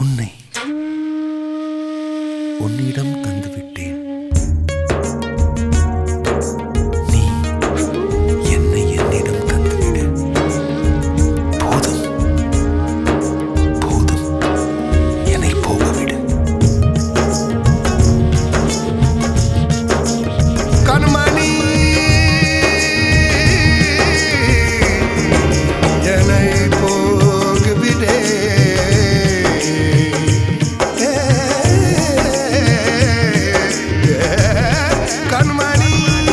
உன்னை உன்னிடம் தந்துவிட்டேன் நீ என்னை என்னிடம் தந்துவிடு போதும் போதும் என்னை போகவிடு கண்மணி என்னை போகவிடே கண்மணி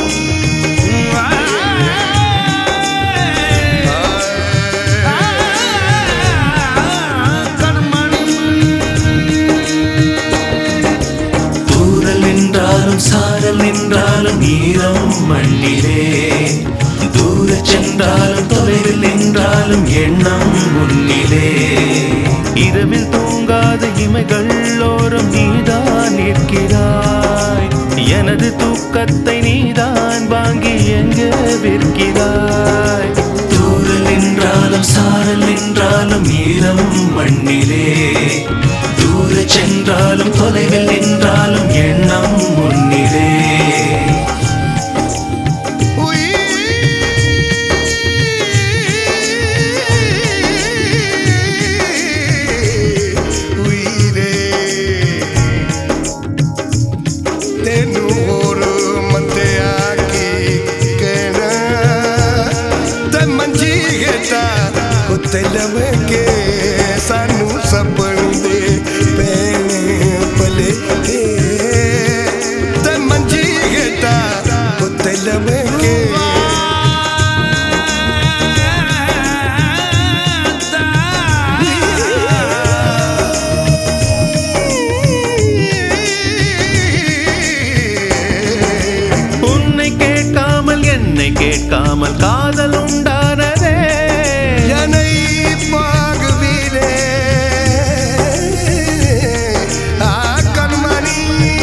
தூரல் நின்றாலும் சாரல் நின்றாலும் ஈரம் மண்ணிலே தூர சென்றாலும் தொலைவில் நின்றாலும் எண்ணம் முன்னிலே இரவில் தூங்காத இமைகள் ஓரம் நீதான் நிற்கிறாய் எனது தூக்கத்தை நீதான் வாங்கி எங்க விற்கிறாய் தூரல் நின்றாலும் சாரல் நின்றாலும் ஈரம் மண்ணிலே தூர சென்றாலும் தொலைவில் நின்றாலும் எண்ணம் முன்னிலே உயிரே ਤੈਨੂੰ ਹੋਰ ਮੰਦਿਆ ਕੀ ਕਹਿਣਾ ਤੇ ਮੰਜੀ ਘਟਾ ਉੱਤੇ ਲਵੇ ਕੇ ਸਾਨੂੰ ਸਪਣ ਦੇ ਪੈਣੇ ਭਲੇ ਕੇ ਤੇ ਮੰਜੀ ਘਟਾ ਉੱਤੇ ਲਵੇ ਕੇ உன்னை கேட்காமல் என்னை கேட்காமல் காதல் உண்டானதே என்னை பாகுவீரே ஆ கண்மணி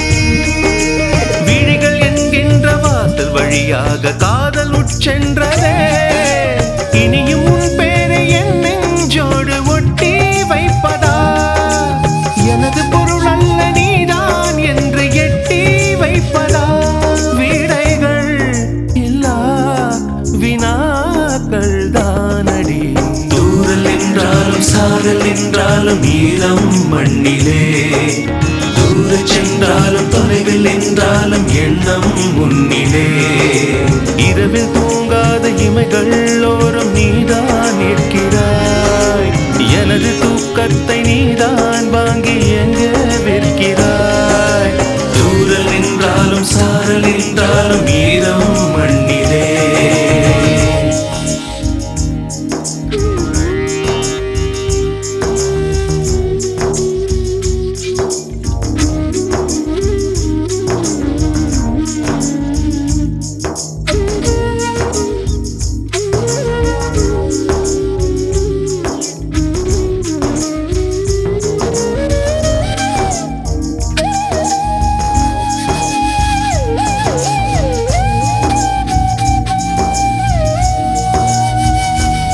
விழிகள் என்கின்ற வாசல் வழியாக காதல் உட்சென்றதே இனியும் உன் பேரை என் நெஞ்சோடு ஒட்டி வைப்பதா எனது பொருள் அல்ல நீதான் என்று எட்டி வைப்பதா வீடைகள் இல்லா வினாக்கள் தானடி தூரல் என்றாலும் சாரல் என்றாலும் ஈரம் மண்ணிலே தூர சென்றாலும் தொலைவில் என்றாலும் எண்ணம் முன்னிலே இரவில் தூங்காத இமைகள் ஓரம் நீதான் நிற்கிறாய் எனது தூக்கத்தை நீதான் வாங்கி எங்க